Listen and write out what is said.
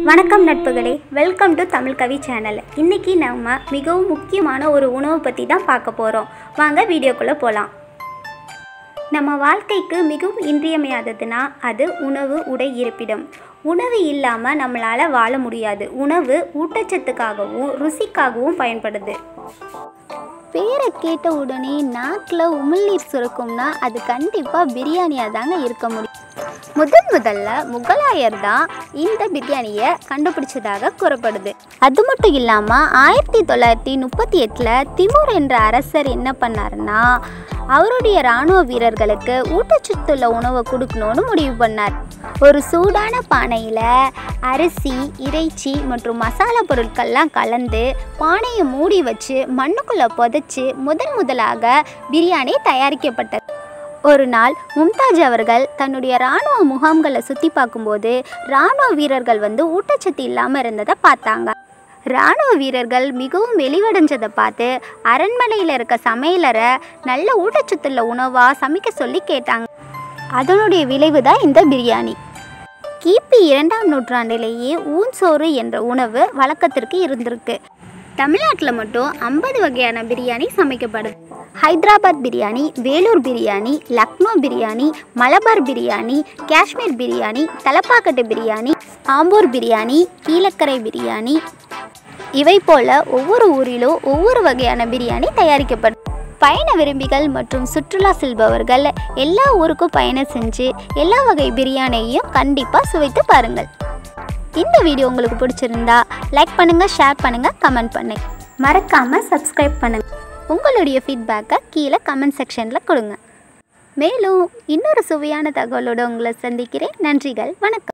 வணக்கம் நட்புகளே welcome to Tamil Kavi channel இன்னைக்கு நம்ம மிகவும் முக்கியமான ஒரு உணவு பற்றி தான் பார்க்க போகிறோம் வாங்க வீடியோக்குள்ளே போகலாம் நம்ம வாழ்க்கைக்கு மிகவும் இன்றியமையாததுன்னா அது உணவு உடை இருப்பிடம் உணவு இல்லாமல் நம்மளால் வாழ முடியாது உணவு ஊட்டச்சத்துக்காகவும் ருசிக்காகவும் பயன்படுது பேரை கேட்ட உடனே நாக்கில் உமிழ்நீர் சுரக்கும்னா அது கண்டிப்பாக பிரியாணியாக தாங்க இருக்க முடியும் முதன் முதல்ல முகலாயர் தான் இந்த பிரியாணியை கண்டுபிடிச்சதாக கூறப்படுது அது மட்டும் இல்லாமல் ஆயிரத்தி தொள்ளாயிரத்தி முப்பத்தி எட்டில் திமூர் என்ற அரசர் என்ன பண்ணாருன்னா அவருடைய இராணுவ வீரர்களுக்கு ஊட்டச்சத்துள்ள உணவை கொடுக்கணும்னு முடிவு பண்ணார் ஒரு சூடான பானையில் அரிசி இறைச்சி மற்றும் மசாலா பொருட்கள்லாம் கலந்து பானையை மூடி வச்சு மண்ணுக்குள்ளே புதைச்சி முதன் முதலாக பிரியாணி தயாரிக்கப்பட்டது ஒரு நாள் மும்தாஜ் அவர்கள் தன்னுடைய இராணுவ முகாம்களை சுற்றி பார்க்கும்போது இராணுவ வீரர்கள் வந்து ஊட்டச்சத்து இல்லாமல் இருந்ததை பார்த்தாங்க இராணுவ வீரர்கள் மிகவும் மெலிவடைஞ்சதை பார்த்து அரண்மனையில் இருக்க சமையலரை நல்ல ஊட்டச்சத்துள்ள உணவாக சமைக்க சொல்லி கேட்டாங்க அதனுடைய விளைவு தான் இந்த பிரியாணி கிபி இரண்டாம் நூற்றாண்டிலேயே ஊன்சோறு என்ற உணவு வழக்கத்திற்கு இருந்திருக்கு தமிழ்நாட்டில் மட்டும் ஐம்பது வகையான பிரியாணி சமைக்கப்படுது ஹைதராபாத் பிரியாணி வேலூர் பிரியாணி லக்னோ பிரியாணி மலபார் பிரியாணி காஷ்மீர் பிரியாணி தலப்பாக்கட்டு பிரியாணி ஆம்பூர் பிரியாணி கீழக்கரை பிரியாணி இவை போல ஒவ்வொரு ஊரிலும் ஒவ்வொரு வகையான பிரியாணி தயாரிக்கப்படும் பயண விரும்பிகள் மற்றும் சுற்றுலா செல்பவர்கள் எல்லா ஊருக்கும் பயணம் செஞ்சு எல்லா வகை பிரியாணியையும் கண்டிப்பாக சுவைத்து பாருங்கள் இந்த வீடியோ உங்களுக்கு பிடிச்சிருந்தா லைக் பண்ணுங்கள் ஷேர் பண்ணுங்கள் கமெண்ட் பண்ணுங்க மறக்காமல் சப்ஸ்கிரைப் பண்ணுங்க உங்களுடைய ஃபீட்பேக்கை கீழே கமெண்ட் செக்ஷனில் கொடுங்க மேலும் இன்னொரு சுவையான தகவலோடு உங்களை சந்திக்கிறேன் நன்றிகள் வணக்கம்